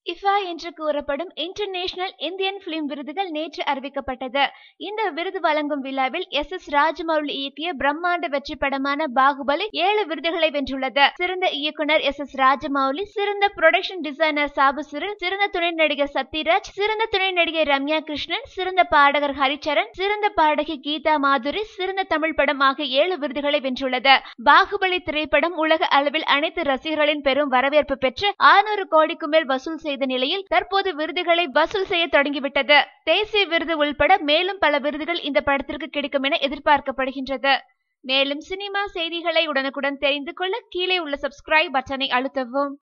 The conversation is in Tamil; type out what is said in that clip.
இஃபா என்று கூறப்படும் இன்டர்நேஷனல் இந்தியன் பிலிம் விருதுகள் நேற்று அறிவிக்கப்பட்டது இந்த விருது வழங்கும் விழாவில் எஸ் எஸ் ராஜமௌலி இயக்கிய பிரம்மாண்ட வெற்றி படமான பாகுபலி ஏழு விருதுகளை வென்றுள்ளது சிறந்த இயக்குனர் எஸ் எஸ் ராஜமௌலி சிறந்த புரொடக்ஷன் டிசைனர் சாபு சிறில் சிறந்த துணை நடிகர் சத்யராஜ் சிறந்த துணை நடிகை ரம்யா கிருஷ்ணன் சிறந்த பாடகர் ஹரிச்சரன் சிறந்த பாடகி கீதா மாதுரி சிறந்த தமிழ் படம் ஆகிய ஏழு விருதுகளை வென்றுள்ளது பாகுபலி திரைப்படம் உலக அளவில் அனைத்து ரசிகர்களின் பெரும் வரவேற்பு பெற்று ஆறுநூறு கோடிக்கு மேல் வசூல் செய்த நிலையில் தற்போது விருதுகளை வசூல் செய்ய தொடங்கிவிட்டது தேசிய விருது உள்பட மேலும் பல விருதுகள் இந்த படத்திற்கு கிடைக்கும் என எதிர்பார்க்கப்படுகின்றது மேலும் சினிமா செய்திகளை உடனுக்குடன் தெரிந்து கொள்ள கீழே உள்ள சப்ஸ்கிரைப் பட்டனை அழுத்தவும்